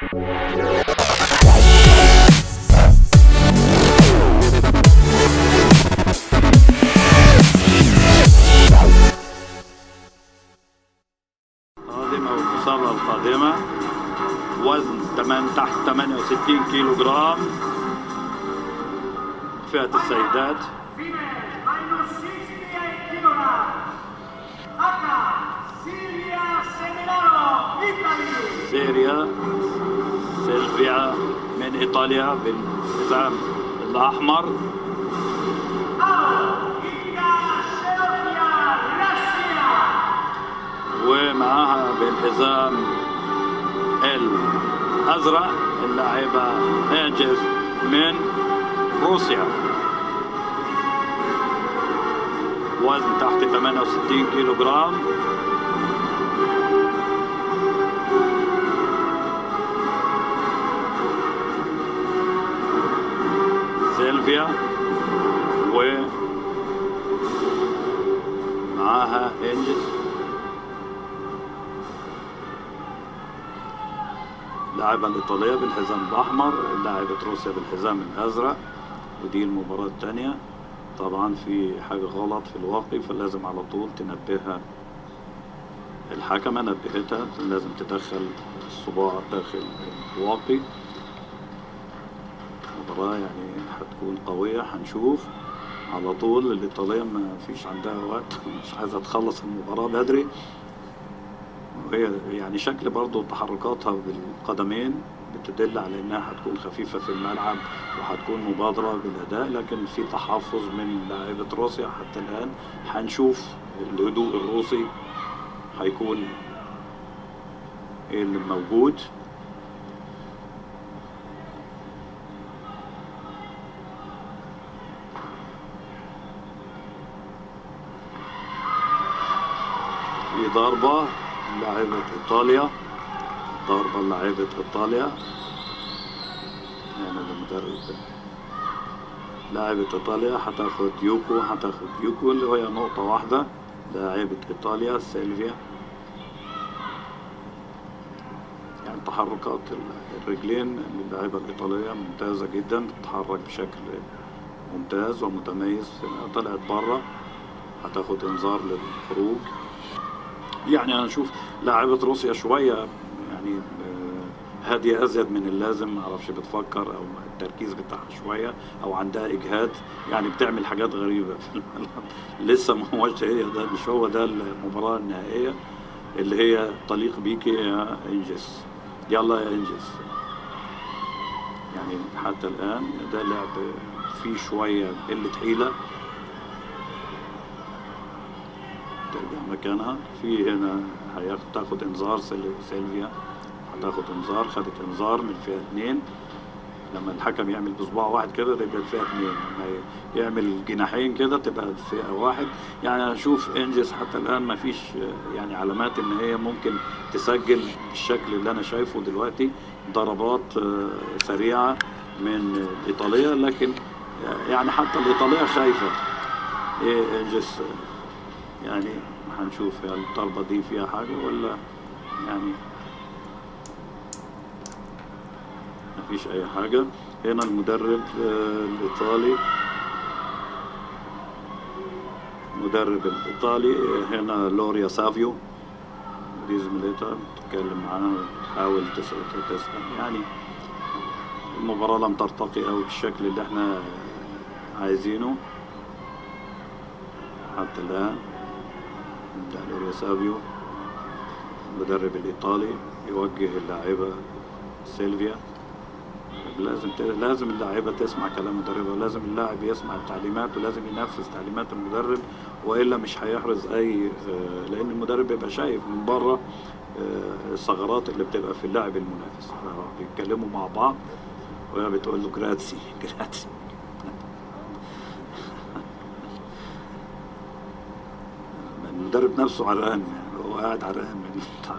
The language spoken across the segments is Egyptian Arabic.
قادمة والمصارعة القادمة وزن تمام تحت 68 كيلو جرام فئة السيدات Female, minus 68 kilograms. Aka, Silvia Seminaro, Italy. سيريا سيلفيا من إيطاليا بالحزام الأحمر Inga Shelofia, Russia. ومعاها بالحزام الأزرق اللاعبة انجز من روسيا وزن تحت 68 كيلو جرام سيلفيا و معاها انجز اللاعبة الإيطالية بالحزام الأحمر لاعبة روسيا بالحزام الأزرق ودي المباراة الثانية طبعا في حاجة غلط في الواقي فلازم على طول تنبهها الحكمة نبهتها لازم تدخل الصباع داخل الواقي مباراة يعني هتكون قوية هنشوف على طول الإيطالية ما فيش عندها وقت مش عايزة تخلص المباراة بدري وهي يعني شكل برضو تحركاتها بالقدمين بتدل على انها هتكون خفيفة في الملعب وهتكون مبادرة بالاداء لكن في تحفظ من لاعبة روسيا حتى الان هنشوف الهدوء الروسي هيكون ايه اللي موجود في ضربة لاعبة إيطاليا ضربة لاعبة إيطاليا يعني المدرب لاعبة إيطاليا هتاخد يوكو هتاخد يوكو اللي هي نقطة واحدة لاعبة إيطاليا سيلفيا يعني تحركات الرجلين للاعبة الإيطالية ممتازة جدا بتتحرك بشكل ممتاز ومتميز طلعت بره هتاخد انذار للخروج يعني انا اشوف لاعبة روسيا شوية يعني آه، هادية ازيد من اللازم معرفش بتفكر او التركيز بتاعها شوية او عندها اجهاد يعني بتعمل حاجات غريبة في الملعب لسه ما هوش هي ده مش هو ده المباراة النهائية اللي هي تليق بيكي يا انجز يلا يا انجز يعني حتى الان ده لعب فيه شوية قلة حيلة ترجع مكانها في هنا هتاخد انذار سيل- سيلفيا هتاخد انذار خدت انذار من فئة اتنين لما الحكم يعمل بصباع واحد كده تبقى الفئة اتنين لما ي- يعمل جناحين كده تبقى الفئة واحد يعني انا اشوف انجز حتى الان ما فيش آه، يعني علامات ان هي ممكن تسجل بالشكل اللي انا شايفه دلوقتي ضربات آه، سريعة من الايطالية لكن آه، يعني حتى الايطالية خايفة ايه انجز آه، يعني هنشوف هل الضربة دي فيها حاجة ولا يعني مفيش أي حاجة هنا المدرب آه، الإيطالي المدرب الإيطالي آه، هنا لوريا سافيو دي زميلتها بتتكلم معاها تحاول تسأل تسأل يعني المباراة لم ترتقي أوي بالشكل اللي احنا عايزينه حتى الآن ده لوريا سافيو المدرب الإيطالي يوجه اللاعبة سيلفيا لازم ت... لازم اللاعبة تسمع كلام مدربها ولازم اللاعب يسمع التعليمات ولازم ينفذ تعليمات المدرب وإلا مش هيحرز أي آه، لأن المدرب بيبقى شايف من بره آه، الثغرات اللي بتبقى في اللاعب المنافس آه، بيتكلموا مع بعض وهي بتقول له جراتسي جراتسي المدرب نفسه عرقان يعني هو قاعد عرقان من التعب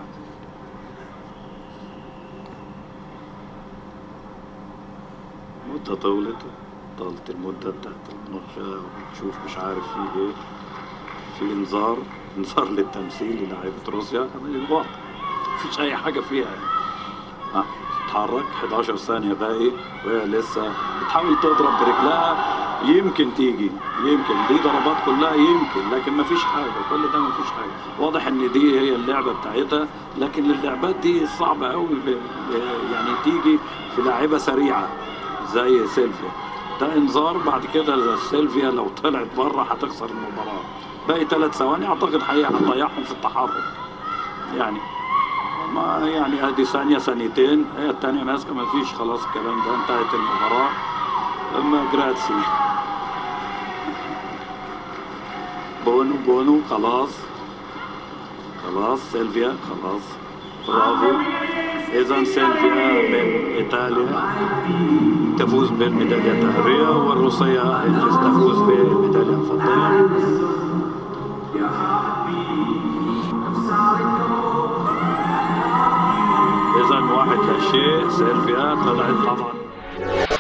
مدة طولت طالت المدة بتاعت المناقشة وبتشوف مش عارف فيه ايه في انذار انذار للتمثيل للاعيبة روسيا من الواقع مفيش أي حاجة فيها يعني آه. تتحرك 11 ثانية باقي وهي لسه بتحاول تضرب برجلها يمكن تيجي يمكن دي ضربات كلها يمكن لكن ما فيش حاجة كل ده ما فيش حاجة واضح ان دي هي اللعبة بتاعتها لكن اللعبات دي صعبة قوي ب- ب- يعني تيجي في لاعبة سريعة زي سيلفيا ده انذار بعد كده سيلفيا لو طلعت بره هتخسر المباراة باقي ثلاث ثواني اعتقد هي- هتضيعهم في التحرك يعني ما يعني ادي ثانيه ثانيتين هي الثانيه ماسكه ما فيش خلاص الكلام ده انتهت المباراه اما جراتسي بونو بونو خلاص خلاص سيلفيا خلاص برافو اذا سيلفيا من ايطاليا تفوز بالميداليه الذهبيه والروسيه تفوز بالميداليه الفضيه اذا واحد لا شيء سيلفيا طلعت طبعا